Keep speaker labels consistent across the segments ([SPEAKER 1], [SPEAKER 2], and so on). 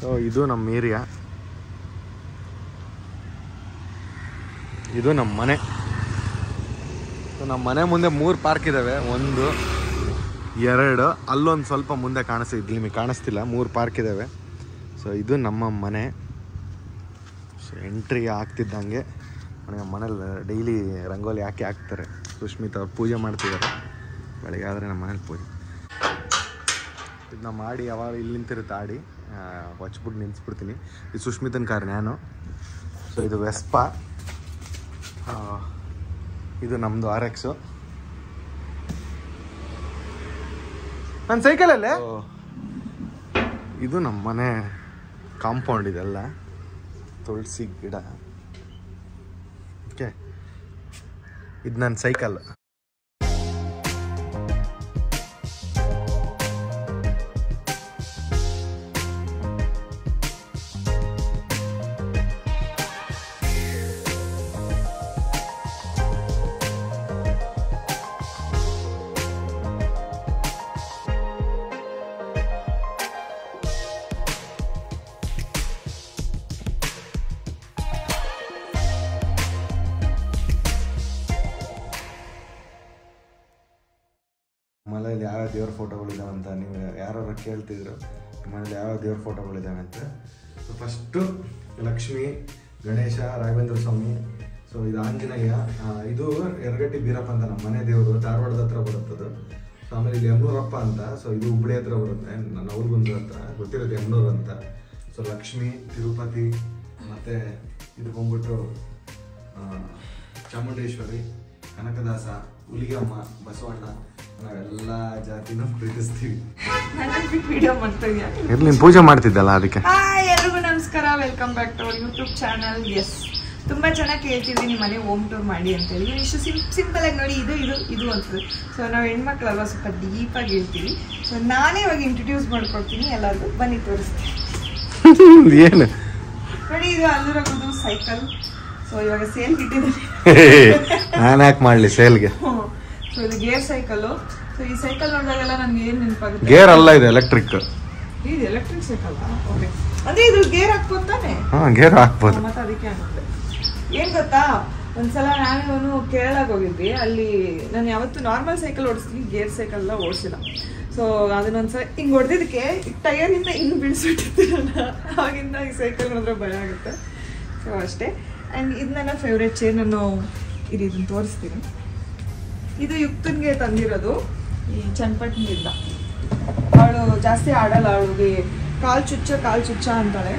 [SPEAKER 1] So ಇದು ನಮ್ಮ area ಇದು ನಮ್ಮ ಮನೆ ಸೊ ನಮ್ಮ ಮನೆ ಮುಂದೆ ಮೂರು ಪಾರ್ಕ್ ಇದ್ದಾವೆ ಒಂದು ಎರಡು ಅಲ್ಲೊಂದು ಸ್ವಲ್ಪ ಮುಂದೆ ಕಾಣಿಸ್ತಿದೆ ಇಲ್ಲಿ ನಿಮಗೆ ಕಾಣಿಸ್ತಿಲ್ಲ ಮೂರು ಪಾರ್ಕ್ ಇದ್ದಾವೆ ಸೊ ಇದು ನಮ್ಮ ಮನೆ ಸೊ ಎಂಟ್ರಿ ಆಗ್ತಿದ್ದಂಗೆ ನನಗೆ ಮನೇಲಿ ಡೈಲಿ ರಂಗೋಲಿ ಹಾಕಿ ಹಾಕ್ತಾರೆ ಸುಷ್ಮಿತ್ ಅವ್ರು ಪೂಜೆ ಮಾಡ್ತಿದ್ದಾರೆ ಬೆಳಗ್ಗೆ ಆದರೆ ನಮ್ಮ ಮನೇಲಿ ಪೂಜೆ ಇದನ್ನ ಮಾಡಿ ಯಾವಾಗ ಇಲ್ಲಿ ನಿಂತಿರುತ್ತೆ ಆಡಿ ಹೊಚ್ಬಿಟ್ಟು ನಿಲ್ಲಿಸ್ಬಿಡ್ತೀನಿ ಇದು ಸುಷ್ಮಿತನ ಕಾರ್ ನಾನು ಸೊ ಇದು ವೆಸ್ಪಾ ಆ, ಇದು ನಮ್ಮದು ಆರ್ ಎಕ್ಸು ನನ್ನ ಸೈಕಲಲ್ಲೇ ಇದು ನಮ್ಮ ಮನೆ ಕಾಂಪೌಂಡ್ ಇದೆಲ್ಲ ತುಳಸಿ ಗಿಡ ಓಕೆ ಇದು ನನ್ನ ಸೈಕಲ್ ಮನೇಲಿ ಯಾವ ದೇವ್ರ ಫೋಟೋಗಳಿದಾವೆ ಅಂತ ನೀವು ಯಾರು ಕೇಳ್ತಿದ್ರು ಮನೇಲಿ ಯಾವ ದೇವ್ರ ಫೋಟೋಗಳಿದಾವೆ ಅಂತ so first Lakshmi Ganesha Raghavendra Swami so ಇದು ಆಂಜನೇಯ ಆ, ಇದು ಎರಗಟ್ಟಿ ಬೀರಪ್ಪ ಅಂತ ನಮ್ಮ ಮನೆ ದೇವರು ಧಾರವಾಡದ ಹತ್ರ ಬರುತ್ತದು ಸೊ ಆಮೇಲೆ ಇಲ್ಲಿ ಯಮನೂರಪ್ಪ ಅಂತ ಸೊ ಇದು ಹುಬ್ಳಿ ಹತ್ರ ಬರುತ್ತೆ ನನ್ನ ಅವ್ರಿಗೊಂದು ಹತ್ರ ಗೊತ್ತಿರುತ್ತೆ ಯಮನೂರು ಅಂತ ಸೊ ಲಕ್ಷ್ಮಿ ತಿರುಪತಿ ಮತ್ತು ಇದು ಬಂದ್ಬಿಟ್ಟು ಆ, ಚಾಮುಂಡೇಶ್ವರಿ ಕನಕದಾಸ ಹುಲಿಗಮ್ಮ ಬಸವಣ್ಣ ನಾವೆಲ್ಲ ಜಾತಿನೂ ಪ್ರೀತಿಸ್ತೀವಿ
[SPEAKER 2] ವಿಡಿಯೋ ಮಾಡ್ತಾ ಇದೆಯಾ
[SPEAKER 1] ಇರ್ಲಿ ನೀನ್ ಪೂಜೆ ಮಾಡ್ತಿದ್ದಲ್ಲ ಅದಕ್ಕೆ
[SPEAKER 2] ಹಾಯ್ ಎಲ್ರಿಗೂ ನಮಸ್ಕಾರ welcome back to our YouTube channel yes ತುಂಬಾ ಚೆನ್ನಾಗಿ ಕೇಳ್ತಿದ್ವಿ ನಿಮ್ಮ ಮನೆ ಹೋಮ್ ಟೂರ್ ಮಾಡಿ ಅಂತ ಹೇಳಿ ಇಷ್ಟು ಸಿಂ ಸಿಂಪಲ್ ಆಗಿ ನೋಡಿ ಇದು ಇದು ಇದು ಅಂತ ಸೊ ನಾವು ಹೆಣ್ಮಕ್ಳಲ್ವಾ ಸ್ವಲ್ಪ ಡೀಪಾಗಿ ಹೇಳ್ತೀವಿ ಸೊ ನಾನೇ ಇವಾಗ ಇಂಟ್ರೊಡ್ಯೂಸ್ ಮಾಡ್ಕೊಡ್ತೀನಿ ಎಲ್ಲರಿಗೂ ಬನ್ನಿ ತೋರಿಸ್ತೀನಿ
[SPEAKER 1] ಏನು
[SPEAKER 2] ನೋಡಿ ಇದು ಅಲ್ಲೂರಗುದು ಸೈಕಲ್ ಸೊ ಇವಾಗ ಸೇಲ್ ಇಟ್ಟಿದ್ದಾರೆ
[SPEAKER 1] ನಾನು ಯಾಕೆ ಮಾಡಲಿ ಸೇಲ್ಗೆ
[SPEAKER 2] ಸೊ ಇದು ಗೇರ್ ಸೈಕಲ್ ಸೊ ಈ ಸೈಕಲ್ ನೋಡಿದಾಗೆಲ್ಲ ನನ್ಗೆ ಏನ್ ನೆನಪಾಗುತ್ತೆ
[SPEAKER 1] ಗೇರ್ ಅಲ್ಲ ಇದೆ ಎಲೆಕ್ಟ್ರಿಕ್
[SPEAKER 2] ಇದು ಎಲೆಕ್ಟ್ರಿಕ್ ಸೈಕಲ್ ಓಕೆ ಅಂದ್ರೆ ಇದು ಗೇರ್ ಹಾಕ್ಬೋದು ತಾನೆ
[SPEAKER 1] ಹಾಂ ಗೇರ್ ಹಾಕ್ಬೋದು
[SPEAKER 2] ಮತ್ತೆ ಅದಕ್ಕೆ ಅನ್ನಿಸ್ದೆ ಏನ್ ಗೊತ್ತಾ ಒಂದ್ಸಲ ನಾನು ಇವನು ಕೇರಳಕ್ಕೆ ಹೋಗಿದ್ವಿ ಅಲ್ಲಿ ನಾನು ಯಾವತ್ತು ನಾರ್ಮಲ್ ಸೈಕಲ್ ಓಡಿಸ್ತೀನಿ ಗೇರ್ ಸೈಕಲ್ ಎಲ್ಲ ಓಡಿಸಿಲ್ಲ ಸೊ ಅದನ್ನೊಂದ್ಸಲ ಹಿಂಗ್ ಹೊಡೆದಿದ್ದಕ್ಕೆ ಟೈರಿಂದ ಹಿಂಗ್ ಬೀಳ್ಸ್ಬಿಟ್ಟಿದ್ದೀರಲ್ಲ ಅವಾಗಿಂದ ಈ ಸೈಕಲ್ ನೋಡಿದ್ರೆ ಭಯ ಆಗುತ್ತೆ ಸೊ ಅಷ್ಟೇ ಆ್ಯಂಡ್ ಇದು ನನ್ನ ಫೇವ್ರೆಟ್ ಚೇರ್ ನಾನು ಇದು ಇದನ್ನ ತೋರಿಸ್ತೀನಿ ಇದು ಯುಕ್ತನ್ಗೆ ತಂದಿರೋದು ಈ ಚನ್ನಪಟ್ಟಣದಿಂದ ಅವಳು ಜಾಸ್ತಿ ಆಡಲ್ಲ ಅವಳಿಗೆ ಕಾಲ್ ಚುಚ್ಚ ಕಾಲ್ ಚುಚ್ಚ ಅಂತಾಳೆ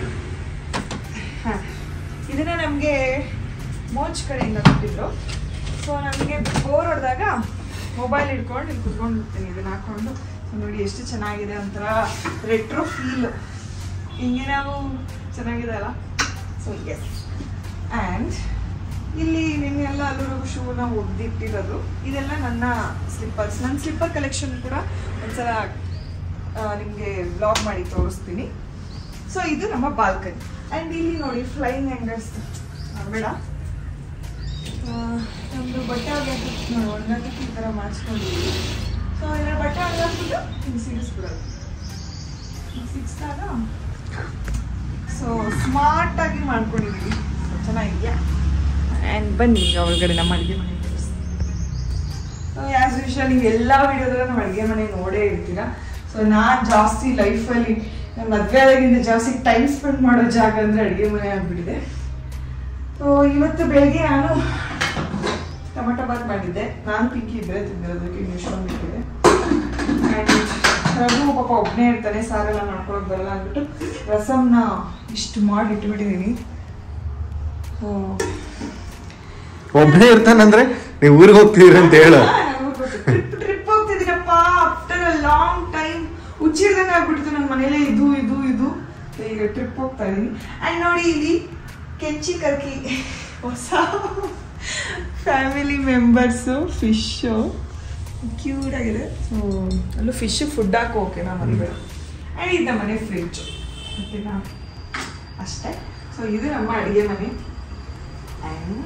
[SPEAKER 2] ಹಾ. ಇದನ್ನ ನಮಗೆ ಮೋಚ್ ಕಡೆಯಿಂದ ಕೊಟ್ಟಿದ್ರು ಸೊ ನಮಗೆ ಬೋರ್ ಹೊಡೆದಾಗ ಮೊಬೈಲ್ ಹಿಡ್ಕೊಂಡು ಇಲ್ಲಿ ಕುತ್ಕೊಂಡು ಬಿಡ್ತೀನಿ ಇದನ್ನ ಹಾಕೊಂಡು ಸೊ ನೋಡಿ ಎಷ್ಟು ಚೆನ್ನಾಗಿದೆ ಒಂಥರ ರೆಟ್ರೋ ಫೀಲ್ ಹಿಂಗೆ ನಾವು ಚೆನ್ನಾಗಿದೆ ಅಲ್ಲ ಸೊ ಎಸ್ ಆ್ಯಂಡ್ ಇಲ್ಲಿ ನಿನ್ನೆಲ್ಲ ಅಲ್ಲೂ ಶೂನ ಒಗ್ದಿಟ್ಟಿರೋದು ಇದೆಲ್ಲ ನನ್ನ ಸ್ಲಿಪ್ಪರ್ಸ್ ನನ್ನ ಸ್ಲಿಪ್ಪರ್ ಕಲೆಕ್ಷನ್ ಕೂಡ ಒಂದ್ಸಲ ನಿಮಗೆ ಬ್ಲಾಗ್ ಮಾಡಿ ತೋರಿಸ್ತೀನಿ ಸೊ ಇದು ನಮ್ಮ ಬಾಲ್ಕನಿ ಆ್ಯಂಡ್ ಇಲ್ಲಿ ನೋಡಿ ಫ್ಲೈಯಿಂಗ್ ಹ್ಯಾಂಗರ್ಸ್ ಬೇಡ ನಮ್ಮದು ಬಟ್ಟೆ ಒಗೆಯೋದಕ್ಕೆ ನೋಡಿ ಒಣಗೋದಕ್ಕೆ ಈ ಥರ ಮಾಡಿಸ್ಕೊಂಡಿದ್ದೀವಿ ಸೊ ಇದರ ಬಟ್ಟೆ ಒಣಗಾಕ್ಬಿಟ್ಟು ಹಿಂಗೆ ಸಿಗಿಸ್ಬಿಡೋದು ಹಿಂಗೆ ಸಿಗಿಸಿದಾಗ ಸೊ ಸ್ಮಾರ್ಟಾಗಿ ಮಾಡ್ಕೊಂಡಿದ್ದೀವಿ So, ಚೆನ್ನಾಗಿದೆಯಾ ಆ್ಯಂಡ್ ಬನ್ನಿ ಈಗ ಒಳಗಡೆ ನಮ್ಮ ಅಡುಗೆ ಮನೆ ಆ್ಯಸ್ ಯೂಶುವಲ್ ನೀವು ಎಲ್ಲ ವಿಡಿಯೋದಲ್ಲೂ ನಮ್ಮ ಅಡುಗೆ ಮನೆ ನೋಡೇ ಇರ್ತೀರಾ ಸೊ ನಾನು ಜಾಸ್ತಿ ಲೈಫಲ್ಲಿ ನನ್ನ ಮದುವೆ ಆದಾಗಿಂದ ಜಾಸ್ತಿ ಟೈಮ್ ಸ್ಪೆಂಡ್ ಮಾಡೋ ಜಾಗ ಅಂದರೆ ಅಡುಗೆ ಮನೆ ಆಗಿಬಿಟ್ಟಿದೆ ಸೊ ಇವತ್ತು ಬೆಳಗ್ಗೆ ನಾನು ಟೊಮೆಟೊ ಬಾತ್ ಮಾಡಿದ್ದೆ ನಾನು ಪಿಂಕಿ ಇದ್ದರೆ ತಿಂದಿರೋದಕ್ಕೆ ಇನ್ನು ಇಷ್ಟೊಂದು ಇಟ್ಟಿದೆ ಆ್ಯಂಡ್ ರಘು ಪಾಪ ಒಬ್ಬನೇ ಇರ್ತಾನೆ ಸಾರೆಲ್ಲ ಮಾಡ್ಕೊಳಕ್ ಬರಲ್ಲ ಅಂದ್ಬಿಟ್ಟು ರಸಮ್ನ ಇಷ್ಟು ಮಾಡಿ ಇಟ್ಬಿಟ್ಟಿದ್ದೀನಿ ಸೊ
[SPEAKER 1] ಒಬ್ಬನೇ ಇರ್ತಾನಂದ್ರೆ ನೀವು ಊರಿಗೆ ಹೋಗ್ತಿದ್ದೀರಿ ಅಂತ ಹೇಳು
[SPEAKER 2] ಟ್ರಿಪ್ ಟ್ರಿಪ್ ಹೋಗ್ತಿದ್ದೀನಪ್ಪ ಆಫ್ಟರ್ ಅ ಲಾಂಗ್ ಟೈಮ್ ಹುಚ್ಚಿರ್ದಂಗೆ ಆಗ್ಬಿಡ್ತು ನನ್ನ ಮನೇಲೆ ಇದು ಇದು ಇದು ಈಗ ಟ್ರಿಪ್ ಹೋಗ್ತಾ ಇದೀನಿ ಅಂಡ್ ನೋಡಿ ಇಲ್ಲಿ ಕೆಂಚಿ ಕರ್ಕಿ ಹೊಸ ಫ್ಯಾಮಿಲಿ ಮೆಂಬರ್ಸು ಫಿಶು ಕ್ಯೂಟ್ ಆಗಿದೆ ಸೊ ಅಲ್ಲೂ ಫಿಶ್ ಫುಡ್ ಹಾಕಿ ಓಕೆನಾ ಮರಿಬೇಡ ಆ್ಯಂಡ್ ಇದು ನಮ್ಮ ಮನೆ ಫ್ರಿಜ್ ಓಕೆನಾ ಅಷ್ಟೇ ಸೊ ಇದು ನಮ್ಮ ಅಡುಗೆ ಮನೆ ಆ್ಯಂಡ್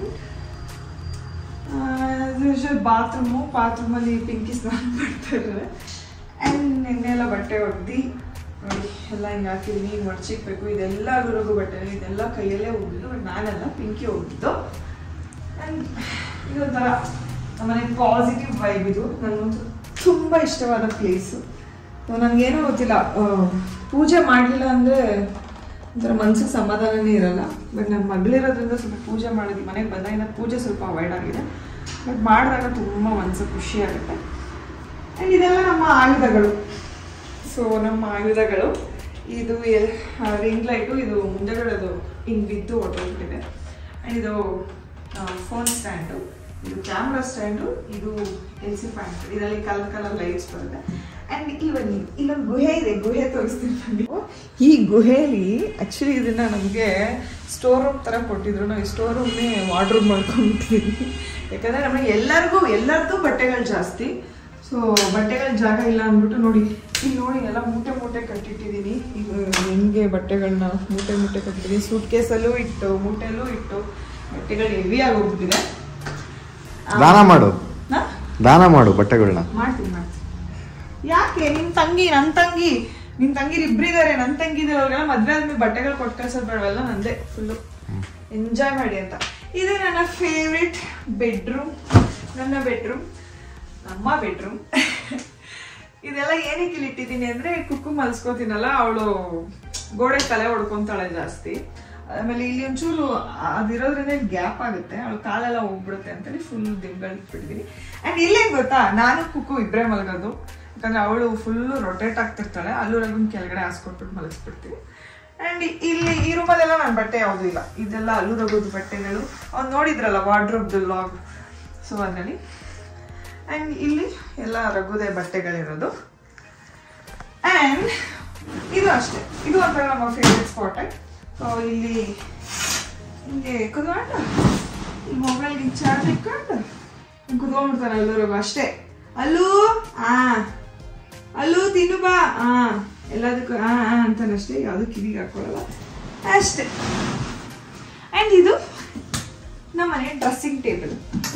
[SPEAKER 2] ಯೂಶಲ್ ಬಾತ್ರೂಮು ಬಾತ್ರೂಮಲ್ಲಿ ಪಿಂಕಿ ಸ್ನಾನ ಮಾಡ್ತಾ ಇದ್ದಾರೆ ಆ್ಯಂಡ್ ನಿನ್ನೆಲ್ಲ ಬಟ್ಟೆ ಒಗ್ದು ನೋಡಿ ಎಲ್ಲ ಹಿಂಗೆ ಹಾಕಿದ್ದೀನಿ ಹಿಂಗೆ ಮಡ್ಚಿಕ್ಬೇಕು ಇದೆಲ್ಲ ಅಗುರಗು ಬಟ್ಟೆ ಇದೆಲ್ಲ ಕೈಯಲ್ಲೇ ಹೋಗಿದ್ದು ಬಟ್ ನಾನೆಲ್ಲ ಪಿಂಕಿ ಹೋಗಿದ್ದು ಆ್ಯಂಡ್ ಇದೊಂಥರ ನಮ್ಮನೆ ಪಾಸಿಟಿವ್ ವೈಬ್ ಇದು ನನಗಂತೂ ತುಂಬ ಇಷ್ಟವಾದ ಪ್ಲೇಸು ನನಗೇನೋ ಗೊತ್ತಿಲ್ಲ ಆ, ಪೂಜೆ ಮಾಡಲಿಲ್ಲ ಅಂದರೆ ಒಂಥರ ಮನ್ಸಿಗೆ ಸಮಾಧಾನನೇ ಇರಲ್ಲ ಬಟ್ ನನ್ನ ಮಗಳಿರೋದ್ರಿಂದ ಸ್ವಲ್ಪ ಪೂಜೆ ಮಾಡೋದು ಮನೆಗೆ ಬಂದಾಗಿಂದ ಪೂಜೆ ಸ್ವಲ್ಪ ಅವಾಯ್ಡ್ ಆಗಿದೆ ಬಟ್ ಮಾಡಿದಾಗ ತುಂಬ ಮನಸ್ಸು ಖುಷಿ ಆಗುತ್ತೆ ಆ್ಯಂಡ್ ಇದೆಲ್ಲ ನಮ್ಮ ಆಯುಧಗಳು ಸೊ ನಮ್ಮ ಆಯುಧಗಳು ಇದು ರಿಂಗ್ ಲೈಟು ಇದು ಮುಂದೆಗಡೆದು ಹಿಂಗೆ ಬಿದ್ದು ಹೊಟ್ಟೋಗ್ಬಿಟ್ಟಿದೆ ಆ್ಯಂಡ್ ಇದು ಫೋನ್ ಸ್ಟ್ಯಾಂಡು ಇದು ಕ್ಯಾಮ್ರಾ ಸ್ಟ್ಯಾಂಡು ಇದು ಎಲ್ ಸಿ ಪ್ಯಾಂಟ್ ಇದರಲ್ಲಿ ಕಲರ್ ಕಲರ್ ಲೈಟ್ಸ್ ಬರುತ್ತೆ ಆ್ಯಂಡ್ ಇಲ್ಲಿ ಬನ್ನಿ ಇಲ್ಲೊಂದು ಗುಹೆ ಇದೆ ಗುಹೆ ತೋರಿಸ್ತೀನಿ ಬನ್ನಿ ಈ ಗುಹೆಯಲ್ಲಿ ಆ್ಯಕ್ಚುಲಿ ಇದನ್ನ ನಮಗೆ ಸ್ಟೋರ್ ರೂಮ್ ಥರ ಕೊಟ್ಟಿದ್ರು ನಾವು ಈ ಸ್ಟೋರ್ ರೂಮ್ನೇ ವಾರ್ಡ್ರೂಮ್ ಮಾಡ್ಕೊಂಬಿಟ್ಟಿದ್ವಿ ಯಾಕಂದರೆ ನಮಗೆ ಎಲ್ಲರಿಗೂ ಎಲ್ಲರದ್ದು ಬಟ್ಟೆಗಳು ಜಾಸ್ತಿ ಸೊ ಬಟ್ಟೆಗಳ ಜಾಗ ಇಲ್ಲ ಅಂದ್ಬಿಟ್ಟು ನೋಡಿ ಇಲ್ಲಿ ನೋಡಿ ಎಲ್ಲ ಮೂಟೆ ಮೂಟೆ ಕಟ್ಟಿಟ್ಟಿದ್ದೀನಿ ಈಗ ಹೆಂಗೆ ಬಟ್ಟೆಗಳನ್ನ ಮೂಟೆ ಮೂಟೆ ಕಟ್ಟಿದ್ದೀನಿ ಸೂಟ್ ಕೇಸಲ್ಲೂ ಇಟ್ಟು ಮೂಟೆಲ್ಲೂ ಇಟ್ಟು ಬಟ್ಟೆಗಳು ಹೆವಿ ಆಗೋಗ್ಬಿಟ್ಟಿದೆ
[SPEAKER 1] ದಾನ ಮಾಡು
[SPEAKER 2] ನಾ
[SPEAKER 1] ದಾನ ಮಾಡು ಬಟ್ಟೆಗಳನ್ನ
[SPEAKER 2] ಮಾಡ್ತೀನಿ ಮಾಡ್ತೀನಿ ಯಾಕೆ ನಿನ್ ತಂಗಿ ನನ್ನ ತಂಗಿ ನಿನ್ ತಂಗಿರು ಇಬ್ರಿದ್ದಾರೆ ನನ್ನ ತಂಗಿ ಅವ್ರಿಗೆಲ್ಲ ಮದ್ವೆ ಆದ್ಮೇಲೆ ಬಟ್ಟೆಗಳು ಕೊಟ್ಟು ಕಳ್ಸೋದು ಬೇಡವಲ್ಲ ನಂದೇ ಫುಲ್ಲು ಎಂಜಾಯ್ ಮಾಡಿ ಅಂತ ಇದು ನನ್ನ ಫೇವ್ರೆಟ್ ಬೆಡ್ರೂಮ್ ನನ್ನ ಬೆಡ್ರೂಮ್ ನಮ್ಮ ಬೆಡ್ರೂಮ್ ಇದೆಲ್ಲ ಏನಕ್ಕೆ ಇಲ್ಲಿ ಇಟ್ಟಿದ್ದೀನಿ ಅಂದ್ರೆ ಕುಕ್ಕು ಮಲ್ಸ್ಕೋತೀನಲ್ಲ ಅವಳು ಗೋಡೆ ತಲೆ ಹೊಡ್ಕೊಂತಾಳೆ ಜಾಸ್ತಿ ಆಮೇಲೆ ಇಲ್ಲಿ ಒಂಚೂರು ಅದಿರೋದ್ರಿಂದ ಗ್ಯಾಪ್ ಆಗುತ್ತೆ ಅವಳು ಕಾಲೆಲ್ಲ ಹೋಗ್ಬಿಡುತ್ತೆ ಅಂತೇಳಿ ಫುಲ್ ದಿಂಗಳು ಇಟ್ಬಿಟ್ಟಿದ್ದೀನಿ ಆ್ಯಂಡ್ ಇಲ್ಲೇನು ಗೊತ್ತಾ ನಾನು ಕುಕ್ಕು ಇಬ್ಬರೇ ಮಲಗೋದು ಯಾಕಂದ್ರೆ ಅವಳು ಫುಲ್ಲು ರೊಟೇಟ್ ಆಗ್ತಿರ್ತಾಳೆ ಅಲ್ಲೂ ರಗುನ್ ಕೆಳಗಡೆ ಹಾಸ್ಕೊಟ್ಬಿಟ್ಟು ಮಲಗಿಸ್ಬಿಡ್ತೀವಿ ಆ್ಯಂಡ್ ಇಲ್ಲಿ ಈ ರೂಮಲ್ಲೆಲ್ಲ ನನ್ನ ಬಟ್ಟೆ ಯಾವುದೂ ಇಲ್ಲ ಇದೆಲ್ಲ ಅಲ್ಲೂ ರಗೋದು ಬಟ್ಟೆಗಳು ಅವ್ನು ನೋಡಿದ್ರಲ್ಲ ವಾರ್ಡ್ರೋಬ್ದು ಲಾಗ್ ಸೊ ಅದರಲ್ಲಿ ಆ್ಯಂಡ್ ಇಲ್ಲಿ ಎಲ್ಲ ರಗುದೆ ಬಟ್ಟೆಗಳಿರೋದು ಆ್ಯಂಡ್ ಇದು ಅಷ್ಟೇ ಇದು ಒಂಥರ ನಮ್ಮ ಫೇವ್ರೆಟ್ ಸ್ಪಾಟ್ ಸೊ ಇಲ್ಲಿ ಹಿಂಗೆ ಕುತ್ಕೊಂಡು ಈ ಮೊಬೈಲ್ಗೆ ಚಾರ್ಜ್ ಇಟ್ಕೊಂಡು ಹಿಂಗ್ ಕುತ್ಕೊಂಡ್ಬಿಡ್ತಾರೆ ಎಲ್ಲರಿಗೂ ಅಷ್ಟೇ ಅಲ್ಲೂ ಆ ಅಲ್ಲೂ ತಿನ್ನು ಬಾ ಆ ಎಲ್ಲದಕ್ಕೂ ಆ ಆ ಅಂತಾನಷ್ಟೇ ಯಾವುದು ಕಿವಿಗೆ ಹಾಕೊಳ್ಳಲ್ಲ ಅಷ್ಟೇ ಆ್ಯಂಡ್ ಇದು ನಮ್ಮನೆ ಡ್ರೆಸ್ಸಿಂಗ್ ಟೇಬಲ್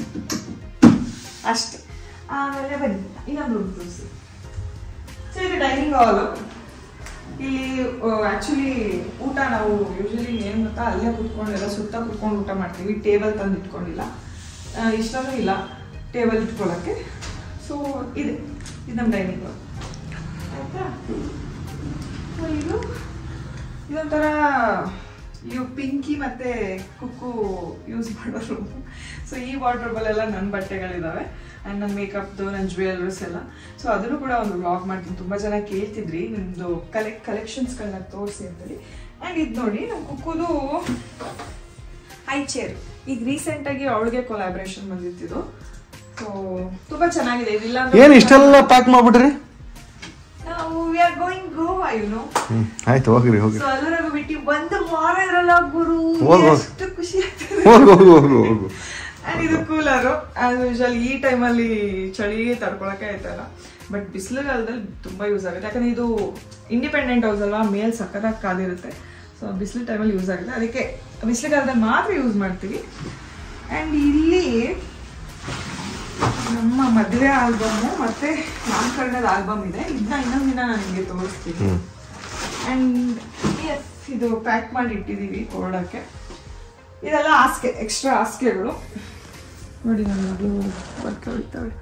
[SPEAKER 2] ಅಷ್ಟೇ ಆಮೇಲೆ ಬನ್ನಿ ಇನ್ನೊಂದು ರೂಮ್ ತೋರಿಸಿ ಸೊ ಇದು ಡೈನಿಂಗ್ ಹಾಲು ಇಲ್ಲಿ ಆ್ಯಕ್ಚುಲಿ ಊಟ ನಾವು ಯೂಶಲಿ ಏನು ಗೊತ್ತಾ ಅಲ್ಲೇ ಕುತ್ಕೊಂಡು ಎಲ್ಲ ಸುತ್ತ ಕುತ್ಕೊಂಡು ಊಟ ಮಾಡ್ತೀವಿ ಟೇಬಲ್ ತಂದು ಇಟ್ಕೊಂಡಿಲ್ಲ ಆ, ಇಷ್ಟನೂ ಇಲ್ಲ ಟೇಬಲ್ ಇಟ್ಕೊಳ್ಳೋಕ್ಕೆ ಸೊ ಇದೆ ಇದು ನಮ್ಮ ಡೈನಿಂಗ್ ಹಾಲ್ ಆಯಿತಾ ಇದು ಇದೊಂಥರ ಇವು ಪಿಂಕಿ ಮತ್ತೆ ಕುಕ್ಕು ಯೂಸ್ ಮಾಡೋರು ಸೊ ಈ ವಾರ್ಡ್ರೋಬಲ್ಲೆಲ್ಲ ನನ್ನ ಬಟ್ಟೆಗಳಿದ್ದಾವೆ ಆ್ಯಂಡ್ ನನ್ನ ಮೇಕಪ್ದು ನನ್ನ ಜ್ಯುವೆಲರ್ಸ್ ಎಲ್ಲ ಸೊ ಅದನ್ನು ಕೂಡ ಒಂದು ವ್ಲಾಗ್ ಮಾಡ್ತೀನಿ ತುಂಬ ಜನ ಕೇಳ್ತಿದ್ರಿ ನಿಮ್ಮದು ಕಲೆ ಕಲೆಕ್ಷನ್ಸ್ಗಳನ್ನ ತೋರಿಸಿ ಅಂತೇಳಿ ಆ್ಯಂಡ್ ಇದು ನೋಡಿ ನಮ್ಮ ಕುಕ್ಕುದು ಹೈ ಚೇರ್ ಈಗ ರೀಸೆಂಟಾಗಿ ಅವಳಿಗೆ ಕೊಲಾಬ್ರೇಷನ್ ಬಂದಿತ್ತಿದು ಸೊ ತುಂಬ ಚೆನ್ನಾಗಿದೆ ಇದಿಲ್ಲ
[SPEAKER 1] ಏನ್ ಇಷ್ಟೆಲ್ಲ ಪ್ಯಾಕ್ ಮಾಡ್ಬಿಟ್ರಿ
[SPEAKER 2] ನಾವು we are going Goa you know
[SPEAKER 1] hmm ಆಯ್ತು ಹೋಗ್ರಿ ಹೋಗ್ರಿ
[SPEAKER 2] ಸೊ ಅಲ್ಲರಾಗ ಬಿಟ್ಟು ಒಂದು ವಾರ ಇರಲ್ಲ ಗುರು
[SPEAKER 1] ಹೋಗ್ ಹೋಗ್.
[SPEAKER 2] ಎಷ್ಟು ಖುಷಿ ಆಗ್ತದೆ
[SPEAKER 1] ಹೋಗು ಹೋಗು ಹೋಗು ಹೋಗು
[SPEAKER 2] ಅಂಡ್ ಇದು ಕೂಲರು ಆಸ್ ಯೂಶಲ್ ಈ ಟೈಮಲ್ಲಿ ಚಳಿ ತಡ್ಕೊಳಕ್ಕೆ ಆಯ್ತಲ್ಲ ಬಟ್ ಬಿಸಿಲುಗಾಲದಲ್ಲಿ ತುಂಬಾ ಯೂಸ್ ಆಗುತ್ತೆ ಯಾಕಂದ್ರೆ ಇದು ಇಂಡಿಪೆಂಡೆಂಟ್ ಹೌಸ್ ಅಲ್ವಾ ಮೇಲ್ ಸಕ್ಕತ್ತಾಗಿ ಕಾದಿರುತ್ತೆ ಸೊ ಬಿಸಿಲು ಟೈಮಲ್ಲಿ ಯೂಸ್ ಆಗುತ್ತೆ ಅದಕ್ಕೆ ಬಿಸಿಲುಗಾಲದಲ್ಲಿ ಮಾತ್ರ ಯೂಸ್ ಮಾಡ್ತೀವಿ ಆ್ಯಂಡ್ ಇಲ್ಲಿ ನಮ್ಮ ಮದುವೆ ಆಲ್ಬಮ್ ಮತ್ತೆ ನಾಮಕರಣದ ಆಲ್ಬಮ್ ಇದೆ ಇದನ್ನ ಇನ್ನೊಂದು ದಿನ ನಾನು ನಿಮಗೆ ತೋರಿಸ್ತೀನಿ
[SPEAKER 1] ಹ್ಮ್
[SPEAKER 2] ಆ್ಯಂಡ್ ಎಸ್ ಇದು ಪ್ಯಾಕ್ ಮಾಡಿ ಇಟ್ಟಿದ್ದೀವಿ ಹೊರಡಕ್ಕೆ ಇದೆಲ್ಲ ಹಾಸಿಗೆ ಎಕ್ಸ್ಟ್ರಾ ಹಾಸಿಗೆಗಳು ನೋಡಿ ನನ್ನ ಮಗಳು ವರ್ಕ್ ಹೊಡಿತಾವೆ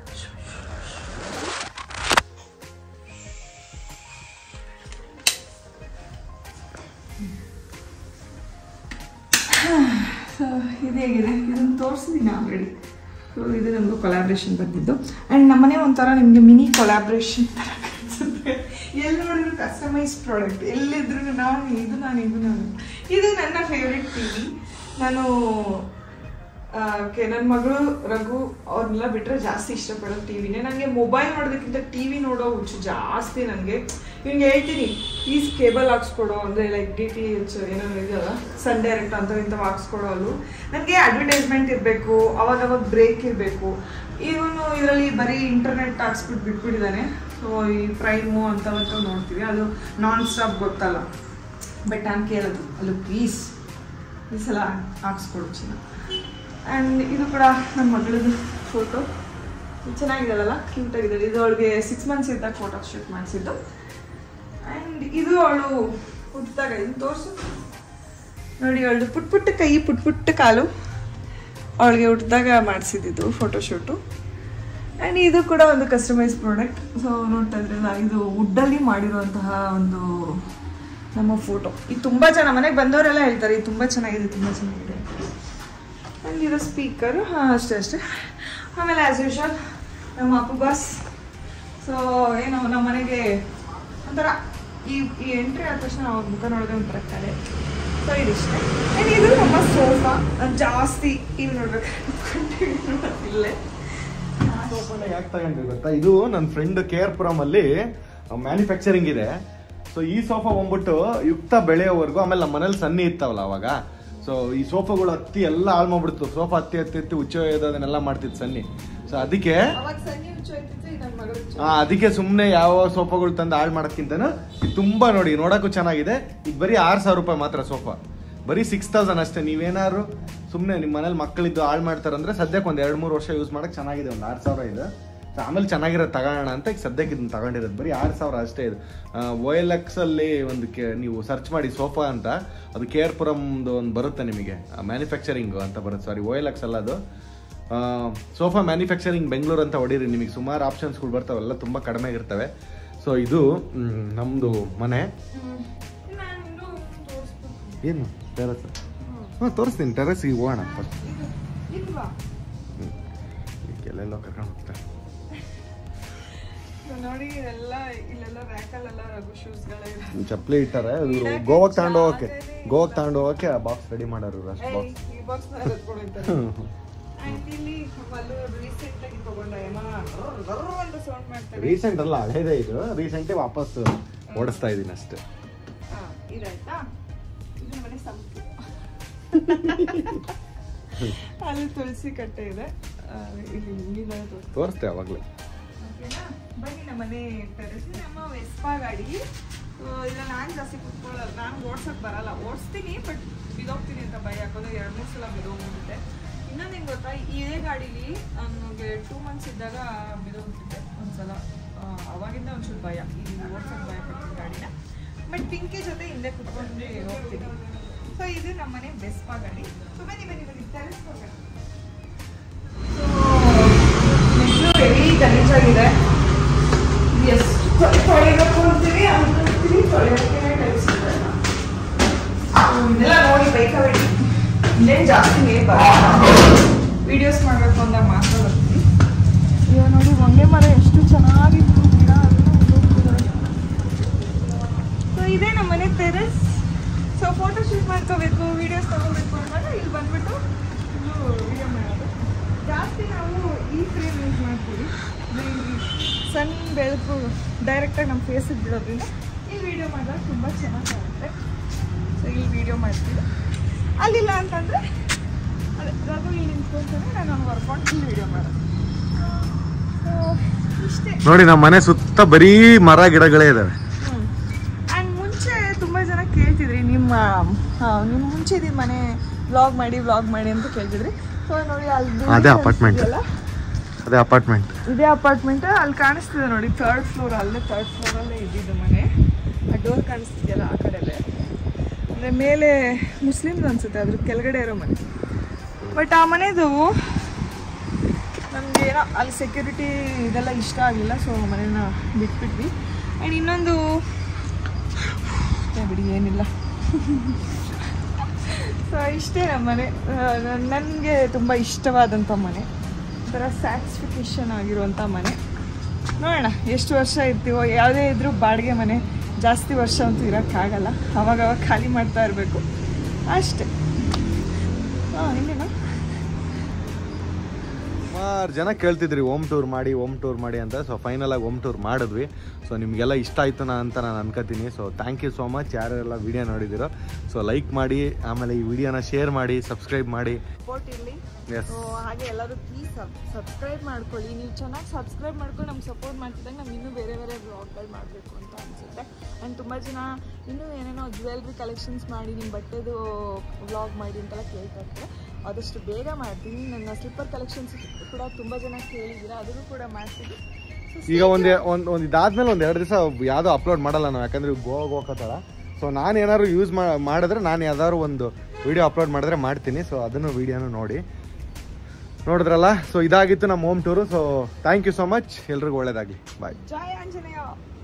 [SPEAKER 2] ಸೊ ಇದು ಹೇಗಿದೆ ಇದನ್ನು ತೋರಿಸಿದ್ದೀನಿ ಆಲ್ರೆಡಿ ಸೊ ಇದು ನಮಗೂ ಕೊಲಾಬ್ರೇಷನ್ ಬಂದಿದ್ದು ಆ್ಯಂಡ್ ನಮ್ಮನೆ ಒಂಥರ ನಿಮಗೆ ಮಿನಿ ಕೊಲಾಬ್ರೇಷನ್ ಥರ ಕಾಣಿಸುತ್ತೆ ಎಲ್ಲಿ ನೋಡಿದ್ರು ಕಸ್ಟಮೈಸ್ ಪ್ರಾಡಕ್ಟ್ ಎಲ್ಲಿದ್ರು ನಾನು ಇದು ನಾನು ಇದು ನಾನು ಇದು ನನ್ನ ಫೇವ್ರೆಟ್ ಟಿ ವಿ ನಾನು ಓಕೆ ನನ್ನ ಮಗಳು ರಘು ಅವ್ರನ್ನೆಲ್ಲ ಬಿಟ್ಟರೆ ಜಾಸ್ತಿ ಇಷ್ಟಪಡೋದು ಟಿ ವಿನೇ ನನಗೆ ಮೊಬೈಲ್ ನೋಡೋದಕ್ಕಿಂತ ಟಿ ವಿ ನೋಡೋ ಹುಚ್ಚು ಜಾಸ್ತಿ ನನಗೆ ಇವ್ನಿಗೆ ಹೇಳ್ತೀನಿ ಪ್ಲೀಸ್ ಕೇಬಲ್ ಹಾಕ್ಸ್ಕೊಡು ಅಂದರೆ ಲೈಕ್ ಡಿ ಟಿ ಎಚ್ ಏನೋ ಇದೆಯಲ್ಲ ಸನ್ ಡೈರೆಕ್ಟ್ ಅಂತ ಇಂಥವು ಹಾಕ್ಸ್ಕೊಡೋ ಅಲ್ಲೂ ನನಗೆ ಅಡ್ವರ್ಟೈಸ್ಮೆಂಟ್ ಇರಬೇಕು ಅವಾಗ ಅವಾಗ ಬ್ರೇಕ್ ಇರಬೇಕು ಇವನು ಇದರಲ್ಲಿ ಬರೀ ಇಂಟರ್ನೆಟ್ ಹಾಕ್ಸ್ಬಿಟ್ಟು ಬಿಟ್ಬಿಟ್ಟಿದ್ದಾನೆ ಸೊ ಈ ಪ್ರೈಮು ಅಂಥವಂತ ನೋಡ್ತೀವಿ ಅದು ನಾನ್ ಸ್ಟಾಪ್ ಗೊತ್ತಲ್ಲ ಬಟ್ ನಾನು ಕೇಳೋದು ಅಲ್ಲೂ ಪ್ಲೀಸ್ ಈ ಸಲ ಹಾಕ್ಸ್ಕೊಡು ಚಿನ್ನ ಆ್ಯಂಡ್ ಇದು ಕೂಡ ನನ್ನ ಮಗಳದ್ದು ಫೋಟೋ ಚೆನ್ನಾಗಿದ್ದಾಳಲ್ಲ ಕ್ಯೂಟ್ ಆಗಿದ್ದಾಳೆ ಇದು ಅವಳಿಗೆ ಸಿಕ್ಸ್ ಮಂತ್ಸ್ ಇದ್ದಾಗ ಫೋಟೋ ಶೂಟ್ ಮಾಡಿಸಿದ್ದು ಆ್ಯಂಡ್ ಇದು ಅವಳು ಹುಟ್ಟಿದಾಗ ಇದು ತೋರಿಸು ನೋಡಿ ಅವಳು ಪುಟ್ ಪುಟ್ಟ ಕೈ ಪುಟ್ ಪುಟ್ಟ ಕಾಲು ಅವಳಿಗೆ ಹುಟ್ಟಿದಾಗ ಮಾಡಿಸಿದ್ದು ಫೋಟೋಶೂಟು ಆ್ಯಂಡ್ ಇದು ಕೂಡ ಒಂದು ಕಸ್ಟಮೈಸ್ ಪ್ರಾಡಕ್ಟ್ ಸೊ ನೋಡ್ತಾ ಇದ್ರಲ್ಲ ಇದು ವುಡ್ಡಲ್ಲಿ ಮಾಡಿರುವಂತಹ ಒಂದು ನಮ್ಮ ಫೋಟೋ ಇದು ತುಂಬ ಚೆನ್ನಾಗಿ ಮನೆಗೆ ಬಂದವರೆಲ್ಲ ಹೇಳ್ತಾರೆ ಇದು ತುಂಬ ಚೆನ್ನಾಗಿದೆ ತುಂಬ ಚೆನ್ನಾಗಿದೆ ಆ್ಯಂಡ್ ಇದು ಸ್ಪೀಕರು ಹಾಂ ಅಷ್ಟೇ ಅಷ್ಟೇ ಆಮೇಲೆ ಆ್ಯಸ್ ಯೂಶಲ್ ನಮ್ಮ ಅಪ್ಪು ಬಾಸ್ ಸೊ ಏನು ನಮ್ಮ ಮನೆಗೆ ಒಂಥರ ಈ ಈ ಎಂಟ್ರಿ ಆದ ತಕ್ಷಣ ಅವ್ರ ಮುಖ ನೋಡಿದ್ರೆ ಒಂಥರ ಕಲೆ ಸೊ ಇದಿಷ್ಟೇ ಆ್ಯಂಡ್ ಇದು ನಮ್ಮ ಸೋಫಾ ನಾನು ಜಾಸ್ತಿ ಇವು ನೋಡ್ಬೇಕು ಇಲ್ಲೇ
[SPEAKER 1] ಸೋಫಾನ ಯಾಕೆ ತಗೊಂಡ್ರಿ ಗೊತ್ತಾ ಇದು ನನ್ನ ಫ್ರೆಂಡ್ ಕೆ ಆರ್ ಪುರಂ ಅಲ್ಲಿ ಮ್ಯಾನುಫ್ಯಾಕ್ಚರಿಂಗ್ ಇದೆ ಸೊ ಈ ಸೋಫಾ ಬಂದ್ಬಿಟ್ಟು ಯುಕ್ತ ಬೆಳೆಯೋವರೆಗೂ ಆಮೇಲೆ ನಮ್ಮ ಮನೇಲಿ ಸನ್ನಿ ಇತ್ತಾವಲ್ಲ ಅವಾಗ ಸೊ ಈ ಸೋಫಾಗಳು ಹತ್ತಿ ಎಲ್ಲ ಹಾಳು ಮಾಡ್ಬಿಡ್ತು ಸೋಫಾ ಹತ್ತಿ ಹತ್ತಿ ಹತ್ತಿ ಹುಚ್ಚೋಯೋದು ಅದನ್ನೆಲ್ಲ ಮಾಡ್ತಿತ್ತು ಸನ್ನಿ ಸೊ ಅದಕ್ಕೆ
[SPEAKER 2] ಅವಾಗ ಸಂಜೆ ಹುಚ್ಚು ಹೋಯ್ತಿತ್ತು ಇದು ನನ್ನ ಮಗಳು ಹುಚ್ಚು
[SPEAKER 1] ಆ, ಅದಕ್ಕೆ ಸುಮ್ಮನೆ ಯಾವ ಸೋಫಾಗಳು ತಂದು ಹಾಳು ಮಾಡೋದ್ಕಿಂತನೂ ಇದು ತುಂಬಾ ನೋಡಿ ನೋಡಕ್ಕೂ ಚೆನ್ನಾಗಿದೆ ಈಗ ಬರೀ ಆರು ಸಾವಿರ ರೂಪಾಯಿ ಮಾತ್ರ ಸೋಫಾ ಬರೀ ಸಿಕ್ಸ್ ತೌಸಂಡ್ ಅಷ್ಟೇ ನೀವೇನಾದ್ರು ಸುಮ್ಮನೆ ನಿಮ್ಮ ಮನೇಲಿ ಮಕ್ಕಳಿದ್ದು ಹಾಳು ಮಾಡ್ತಾರಂದ್ರೆ ಸದ್ಯಕ್ಕೆ ಒಂದು ಎರಡು ಮೂರು ವರ್ಷ ಯೂಸ್ ಮಾಡಕ್ಕೆ ಚೆನ್ನಾಗಿದೆ ಒಂದು ಆರು ಸಾವಿರ ಇದೆ So, ಆಮೇಲೆ ಚೆನ್ನಾಗಿರೋದು ತಗೋಣ ಅಂತ ಈಗ ಸದ್ಯಕ್ಕೆ ಇದನ್ನ ತಗೊಂಡಿರೋದು ಬರೀ ಆರು ಸಾವಿರ ಅಷ್ಟೇ ಇದು ಓ ಎಲ್ ಎಕ್ಸ್ ಅಲ್ಲಿ ಒಂದು ಕೆ ನೀವು ಸರ್ಚ್ ಮಾಡಿ ಸೋಫಾ ಅಂತ ಅದು ಕೆ ಆರ್ ಪುರಮ್ದು ಒಂದು ಬರುತ್ತೆ ನಿಮಗೆ ಮ್ಯಾನುಫ್ಯಾಕ್ಚರಿಂಗ್ ಅಂತ ಬರುತ್ತೆ ಸಾರಿ ಓ ಎಲ್ ಎಕ್ಸ್ ಅಲ್ಲ ಅದು ಸೋಫಾ ಮ್ಯಾನುಫ್ಯಾಕ್ಚರಿಂಗ್ ಬೆಂಗಳೂರು ಅಂತ ಹೊಡೀರಿ ನಿಮಗೆ ಸುಮಾರು ಆಪ್ಷನ್ಸ್ಗಳು ಬರ್ತಾವೆಲ್ಲ ತುಂಬ ಕಡಿಮೆ ಇರ್ತವೆ ಸೊ ಇದು ಮ್, ನಮ್ದು ಮನೆ
[SPEAKER 2] ನಾನು ಇನ್ನೂ ತೋರಿಸ್ಬೇಕು
[SPEAKER 1] ಏನು ಟೆರಸ್ ಹಾಂ ತೋರಿಸ್ತೀನಿ ಟೆರಸ್ಗೆ ಹೋಗೋಣ ಫಸ್ಟ್
[SPEAKER 2] ಇಲ್ವಾ
[SPEAKER 1] ಎಲ್ಲೆಲ್ಲೋ ಕರ್ಕೊಂಡು ಹೋಗ್ತಾರೆ
[SPEAKER 2] ಸೊ ನೋಡಿ ಇದೆಲ್ಲ ಇಲ್ಲೆಲ್ಲ ರ್ಯಾಕಲ್ಲೆಲ್ಲ ರಘು ಶೂಸ್ಗಳೇ ಇದೆ
[SPEAKER 1] ಚಪ್ಪಲಿ ಇಟ್ಟಾರೆ ಅದು ಗೋವಾಗೆ ತಗೊಂಡು ಹೋಗಕ್ಕೆ ಗೋವಾಗೆ ತಗೊಂಡು ಹೋಗಕ್ಕೆ ಆ ಬಾಕ್ಸ್ ರೆಡಿ ಮಾಡೋರು ಅಷ್ಟು
[SPEAKER 2] ಏಯ್,
[SPEAKER 1] ಬಾಕ್ಸ್
[SPEAKER 2] ಈ ಬಾಕ್ಸ್ ನ ಎತ್ಕೊಂಡಿರ್ತಾರೆ ಆ್ಯಂಡ್ ಇಲ್ಲಿ ಮಲ್ಲು ರೀಸೆಂಟ್ ಆಗಿ ತಗೊಂಡ ಏನೋ ಅಂತ ಸೌಂಡ್ ಮಾಡ್ತಾರೆ
[SPEAKER 1] ರೀಸೆಂಟ್ ಅಲ್ಲ ಹಳೇದೇ ಇದು ರೀಸೆಂಟೇ ವಾಪಸ್ ಓಡಿಸ್ತಾ ಇದ್ದೀನಿ ಅಷ್ಟೇ
[SPEAKER 2] ಹಾ, ಇದಾಯ್ತಾ ಇದು ಮನೆ ಸಂಪು ಅಲ್ಲಿ ತುಳಸಿ ಕಟ್ಟೆ ಇದೆ ಆ, ಇಲ್ಲಿ ನೀಲ ತೋರಿಸ್ತೀನಿ.
[SPEAKER 1] ತೋರಿಸ್ತೆ ಅವಾಗಲೇ
[SPEAKER 2] ಓಕೆನಾ ಬನ್ನಿ ನಮ್ಮ ಮನೆ ಟೆರೆಸ್ ನಮ್ಮ ವೆಸ್ಪಾ ಗಾಡಿ ಆ, ಇಲ್ಲ ನಾನು ಜಾಸ್ತಿ ಕುತ್ಕೊಳ್ಳಲ್ಲ ನಾನು ಓಡ್ಸಕ್ ಬರಲ್ಲ ಓಡಿಸ್ತೀನಿ ಬಟ್ ಬಿದೋಗ್ತೀನಿ ಅಂತ ಭಯ ಯಾಕಂದ್ರೆ ಎರಡು ಮೂರು ಸಲ ಬಿದೋಗ್ಬಿಡುತ್ತೆ ಇನ್ನೊಂದು ಹೆಂಗ್ ಗೊತ್ತಾ ಇದೇ ಗಾಡೀಲಿ ನನಗೆ ಟೂ ಮಂತ್ಸ್ ಇದ್ದಾಗ ಬಿದೋಗ್ಬಿಟ್ಟಿದ್ದೆ ಒಂದ್ಸಲ ಆ, ಅವಾಗಿಂದ ಒಂಚೂರು ಭಯ ಈ ಓಡ್ಸಕ್ ಭಯ ಪಡ್ತೀನಿ ಗಾಡಿನ ಬಟ್ ಪಿಂಕಿ ಜೊತೆ ಹಿಂದೆ ಕುತ್ಕೊಂಡು ಹೋಗ್ತೀನಿ ಸೊ ಇದು ನಮ್ಮ ಮನೆ ಬೆಸ್ಪಾ ಗಾಡಿ ಸೊ ಬನ್ನಿ ಬನ್ನಿ ಬನ್ನಿ ಟೆರೆಸ್ ಹೋಗೋಣ ಸೊ ಮೆಟ್ಲು ಹೆವಿ ಗಲೀಜಾಗಿದೆ ಎಷ್ಟು ತೊಳಿಬೇಕು ಅಂತೀವಿ ಅಂತೀವಿ ತೊಳೆಯೋಕೆ ಕಲಿಸಿದ್ರೆ ಇದೆಲ್ಲ ನೋಡಿ ಬೈಕಬೇಡಿ ಇಲ್ಲೇನು ಜಾಸ್ತಿ ನೀರು ಬರಲ್ಲ ವಿಡಿಯೋಸ್ ಮಾಡಬೇಕು ಅಂದಾಗ ಮಾತ್ರ ಬರ್ತೀನಿ ಇವಾಗ ನೋಡಿ ಹೊಂಗೆ ಮರ ಎಷ್ಟು ಚೆನ್ನಾಗಿತ್ತು ಗಿಡ ಸೊ ಇದೇ ನಮ್ಮ ಮನೆ ಟೆರೆಸ್ ಸೊ ಫೋಟೋ ಶೂಟ್ ಮಾಡ್ಕೋಬೇಕು ವಿಡಿಯೋಸ್ ತಗೋಬೇಕು ಅಂದಾಗ ಇಲ್ಲಿ ಬಂದ್ಬಿಟ್ಟು ವಿಡಿಯೋ ಮಾಡೋದು ಜಾಸ್ತಿ ನಾವು ಈ ಫ್ರೇಮ್ ಯೂಸ್ ಮಾಡ್ತೀವಿ ಅಂದ್ರೆ ಇಲ್ಲಿ ಸಣ್ಣ ಬೆಳಕು ಡೈರೆಕ್ಟಾಗಿ ನಮ್ಮ ಫೇಸಿಗೆ ಬಿಡೋದ್ರಿಂದ ಇಲ್ಲಿ ವಿಡಿಯೋ ಮಾಡಿದಾಗ ತುಂಬ ಚೆನ್ನಾಗಿ ಕಾಣುತ್ತೆ ಸೊ ಇಲ್ಲಿ ವಿಡಿಯೋ ಮಾಡ್ತೀವಿ ಅಲ್ಲಿಲ್ಲ ಅಂತಂದರೆ ಅದೇ ರಘು ಇಲ್ಲಿ ನಿಂತ್ಕೊಂತಾನೆ ನಾನು ಅವ್ನು ವರ್ಕೊಂಡು ಇಲ್ಲಿ ವಿಡಿಯೋ ಮಾಡೋದು ಸೊ ಇಷ್ಟೇ
[SPEAKER 1] ನೋಡಿ ನಮ್ಮ ಮನೆ ಸುತ್ತ ಬರೀ ಮರ ಗಿಡಗಳೇ ಇದಾವೆ
[SPEAKER 2] ಆ್ಯಂಡ್ ಮುಂಚೆ ತುಂಬ ಜನ ಕೇಳ್ತಿದ್ರಿ ನಿಮ್ಮ ಹಾಂ ನಿಮ್ಮ ಮುಂಚೆ ಇದು ಮನೆ ವ್ಲಾಗ್ ಮಾಡಿ ವ್ಲಾಗ್ ಮಾಡಿ ಅಂತ ಕೇಳ್ತಿದ್ರಿ ಸೊ ನೋಡಿ ಅಲ್ಲಿ building
[SPEAKER 1] ಅದೇ apartment.
[SPEAKER 2] ಕಾಣಿಸ್ತಿದೆಯಲ್ಲ,
[SPEAKER 1] ಅದೇ ಅಪಾರ್ಟ್ಮೆಂಟ್
[SPEAKER 2] ಇದೇ ಅಪಾರ್ಟ್ಮೆಂಟ್ ಅಲ್ಲಿ ಕಾಣಿಸ್ತಿದೆ ನೋಡಿ ಥರ್ಡ್ ಫ್ಲೋರ್ ಅಲ್ಲೇ ಥರ್ಡ್ ಫ್ಲೋರಲ್ಲೇ ಇದ್ದಿದ್ದು ಮನೆ ಆ ಡೋರ್ ಕಾಣಿಸ್ತಿದೆಯಲ್ಲ ಆ ಕಡೆಲೆ ಅಂದರೆ ಮೇಲೆ ಮುಸ್ಲಿಮ್ಸ್ ಅನ್ಸುತ್ತೆ ಅದ್ರ ಕೆಳಗಡೆ ಇರೋ ಮನೆ ಬಟ್ ಆ ಮನೆದು ನಮ್ಗೆ ಏನೋ ಅಲ್ಲಿ ಸೆಕ್ಯೂರಿಟಿ ಇದೆಲ್ಲ ಇಷ್ಟ ಆಗಲಿಲ್ಲ ಸೊ ಮನೇನ ಬಿಟ್ಬಿಟ್ವಿ ಆ್ಯಂಡ್ ಇನ್ನೊಂದು ಏ ಬಿಡಿ ಏನಿಲ್ಲ ಸೊ ಇಷ್ಟೇ ನಮ್ಮ ಮನೆ ನನಗೆ ತುಂಬ ಇಷ್ಟವಾದಂಥ ಮನೆ ಒಂಥರ ಸ್ಯಾಟಿಸ್ಫಿಕೇಶನ್ ಆಗಿರುವಂಥ ಮನೆ ನೋಡೋಣ ಎಷ್ಟು ವರ್ಷ ಇರ್ತೀವೋ ಯಾವುದೇ ಇದ್ರೂ ಬಾಡಿಗೆ ಮನೆ ಜಾಸ್ತಿ ವರ್ಷ ಅಂತೂ ಇರೋಕ್ಕಾಗಲ್ಲ ಅವಾಗವಾಗ ಖಾಲಿ ಮಾಡ್ತಾ ಇರಬೇಕು ಅಷ್ಟೇ ಹಾಂ ಇನ್ನೇನು
[SPEAKER 1] ಸುಮಾರು ಜನ ಕೇಳ್ತಿದ್ರಿ ಹೋಮ್ ಟೂರ್ ಮಾಡಿ ಹೋಮ್ ಟೂರ್ ಮಾಡಿ ಅಂತ ಸೊ ಫೈನಲ್ ಆಗಿ ಹೋಮ್ ಟೂರ್ ಮಾಡಿದ್ವಿ ಸೊ ನಿಮಗೆಲ್ಲ ಇಷ್ಟ ಆಯ್ತು ನಾ ಅಂತ ನಾನು ಅನ್ಕೋತೀನಿ so thank you so much ಯಾರೆಲ್ಲ ವಿಡಿಯೋ ನೋಡಿದಿರೋ ಸೊ ಲೈಕ್ ಮಾಡಿ ಆಮೇಲೆ ಈ ವಿಡಿಯೋನ ಶೇರ್ ಮಾಡಿ ಸಬ್ಸ್ಕ್ರೈಬ್ ಮಾಡಿ
[SPEAKER 2] ಸಪೋರ್ಟ್ ಇರಲಿ
[SPEAKER 1] ಎಸ್
[SPEAKER 2] ಸೊ ಹಾಗೆ ಎಲ್ಲರೂ ಪ್ಲೀಸ್ ಸಬ್ಸ್ಕ್ರೈಬ್ ಮಾಡ್ಕೊಳ್ಳಿ ನೀವು ಚೆನ್ನಾಗಿ ಸಬ್ಸ್ಕ್ರೈಬ್ ಮಾಡ್ಕೊಂಡು ನಮ್ಗೆ ಸಪೋರ್ಟ್ ಮಾಡ್ತಿದ್ದಾಗ ನಮ್ಗೆ ಇನ್ನೂ ಬೇರೆ ಬೇರೆ ಬ್ಲಾಗ್ಗಳು ಮಾಡಬೇಕು ಅಂತ ಅನಿಸುತ್ತೆ ಆ್ಯಂಡ್ ತುಂಬ ಜನ ಇನ್ನೂ ಏನೇನೋ ಜ್ಯುವೆಲ್ರಿ ಕಲೆಕ್ಷನ್ಸ್ ಮಾಡಿ ನಿಮ್ಮ ಬಟ್ಟೆದು ವ್ಲಾಗ್ ಮಾಡಿ ಅಂತೆಲ್ಲ ಕೇಳ್ತಾ ಇರ್ತಾರೆ ಆದಷ್ಟು ಬೇಗ ಮಾಡ್ತೀನಿ ನನ್ನ ಸ್ಲಿಪ್ಪರ್ ಕಲೆಕ್ಷನ್ಸ್ ಕೂಡ ತುಂಬ ಜನ ಕೇಳಿದ್ದೀರಾ ಅದನ್ನು ಕೂಡ ಮಾಡ್ತೀನಿ
[SPEAKER 1] ಈಗ ಒಂದು ಒಂದು ಒಂದು ಇದಾದ್ಮೇಲೆ ಒಂದು ಎರಡು ದಿವಸ ಯಾವುದೋ ಅಪ್ಲೋಡ್ ಮಾಡಲ್ಲ ನಾವು ಯಾಕಂದ್ರೆ ಗೋವಾಗ ಹೋಗತ್ತಾರ ಸೊ ನಾನು ಏನಾದ್ರು ಯೂಸ್ ಮಾಡಿದ್ರೆ ನಾನು ಯಾವ್ದಾದ್ರು ಒಂದು ವಿಡಿಯೋ ಅಪ್ಲೋಡ್ ಮಾಡಿದ್ರೆ ಮಾಡ್ತೀನಿ ಸೊ ಅದನ್ನು ವಿಡಿಯೋನು ನೋಡಿ ನೋಡಿದ್ರಲ್ಲ ಸೊ ಇದಾಗಿತ್ತು ನಮ್ಮ home tour so thank you so much ಎಲ್ರಿಗೂ ಒಳ್ಳೇದಾಗಲಿ ಬಾಯ್
[SPEAKER 2] ಜಯ ಆಂಜನೇಯ